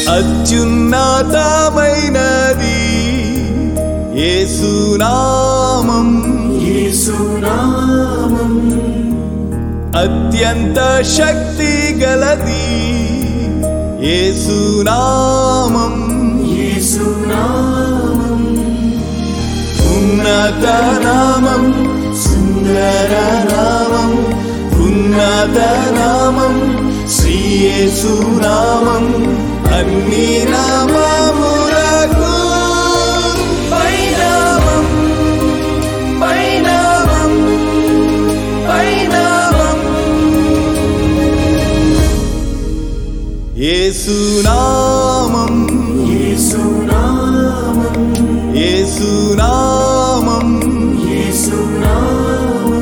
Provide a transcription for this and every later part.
అత్యున్నతమైనది యేసునామం యేసునామం అత్యంత శక్తి గలది యేసునామం యేసునామం ఉన్నత నామం సుందర నామం ఉన్నత నామం శ్రీ యేసునామం అన్ని నామములకు పైనామం పైనామం పైనామం యేసునామం యేసునామం యేసునామం యేసునామం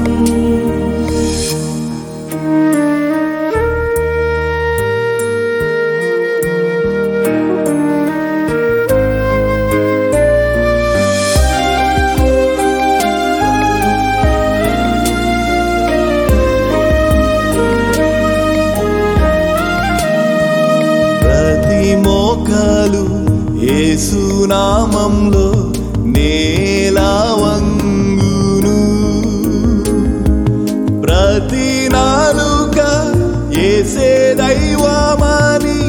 ప్రతి మోకాలు యేసునామంలో నేలా వంగును ప్రతి నాలుక ఏసే దైవమని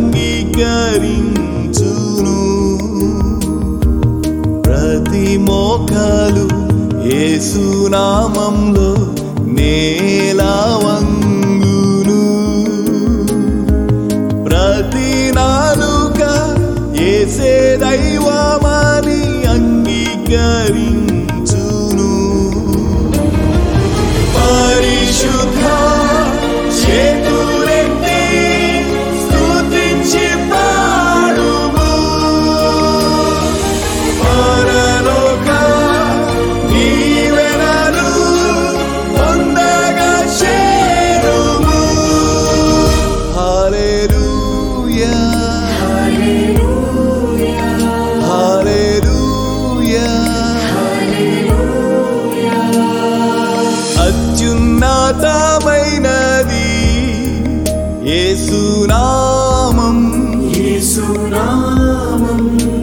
అంగీకరించును ప్రతి మోకాలు యేసునామంలో నేలా వంగును ప్రతి నాలుక ఏసే దైవమని అంగీకరించును పరిశుద్ధ చేతులెత్తి స్తుతించి పాడుము పరలోక దీవెనలు పొందగా చేరుము హల్లెలూయా హల్లెలూయా అత్యున్నతమైనది యేసునామం యేసునామం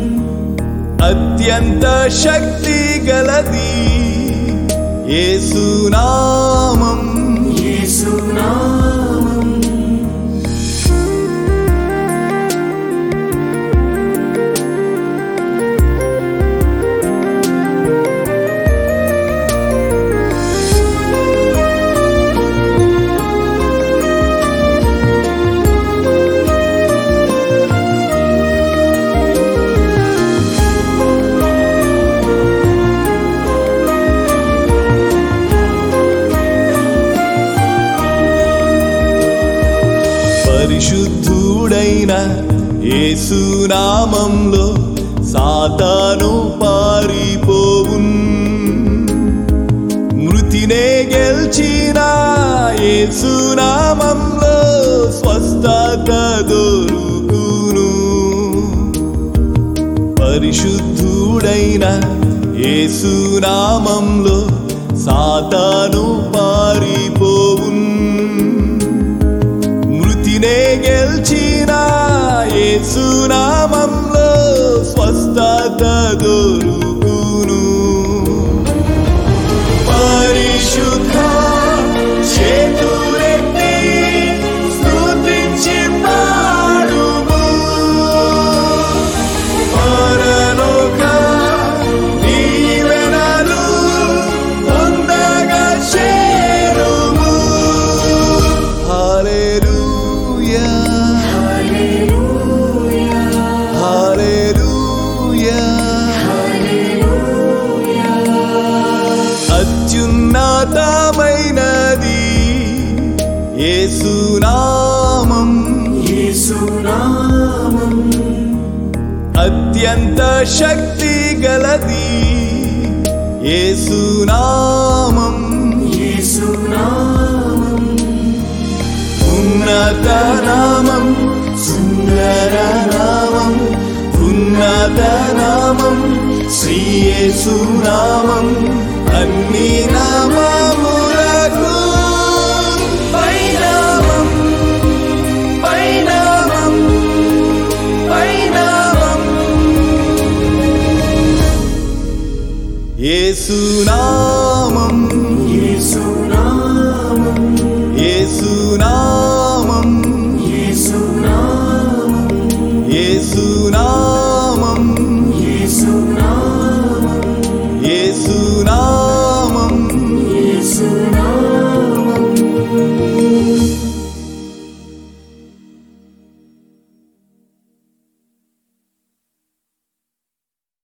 అత్యంత శక్తి గలది యేసునామం యేసునామం పరిశుద్ధుడైన యేసునామంలో సాతాను పారిపోవున్ మృతినే గెల్చిన యేసునామంలో స్వస్థత దొరుకును పరిశుద్ధుడైన యేసునామంలో సాతాను పారిపోవున్ మృతినే గెల్చిన యేసునామంలో స్వస్థత దొరుకును పరిశుద్ధ చేతులెత్తి స్తుతించి పాడుము పరలోక దీవెనలు పొందగా చేరుము హల్లెలూయా హల్లెలూయా అత్యున్నతమైనది యేసునామం యేసునామం అత్యంత శక్తి గలది యేసునామం యేసునామం ఉన్నత నామం సుందర నామం ఉన్నత నామం శ్రీ యేసునామం అన్ని నామములకు పైనామం పైనామం యేసునామం